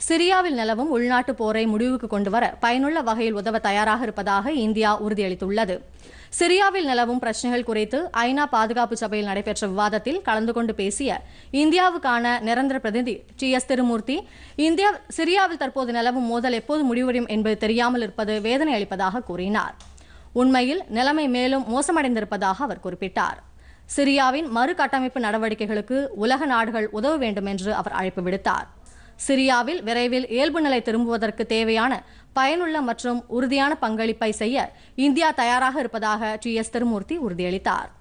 சிரியாவில் நிலவும் உள்நாட்டு போரை முடிவுக்கு கொண்டுவர பயனுள்ள வகையில் உதவ தயாராக இருப்பதாக இந்தியா உறுதியளித்துள்ளது சிரியாவில் நிலவும் பிரச்சனைகள் குறித்து ஐநா பாதுகாப்பு சபையில் நடைபெற்ற விவாதத்தில் கலந்து கொண்டு பேசிய இந்தியாவுக்கான நிரந்தர பிரதிநிதி டி எஸ் திருமூர்த்தி இந்தியா சிரியாவில் தற்போது நிலவும் மோதல் எப்போது முடிவடையும் என்பது தெரியாமல் இருப்பது வேதனை அளிப்பதாக கூறினார் உண்மையில் நிலைமை மேலும் மோசமடைந்திருப்பதாக அவர் குறிப்பிட்டார் சிரியாவின் மறுகட்டமைப்பு நடவடிக்கைகளுக்கு உலக நாடுகள் உதவ வேண்டும் என்று அவர் அழைப்பு விடுத்தார் சிரியாவில் விரைவில் இயல்பு நிலை திரும்புவதற்கு தேவையான பயனுள்ள மற்றும் உறுதியான பங்களிப்பை செய்ய இந்தியா தயாராக இருப்பதாக டி எஸ் திருமூர்த்தி உறுதியளித்தார்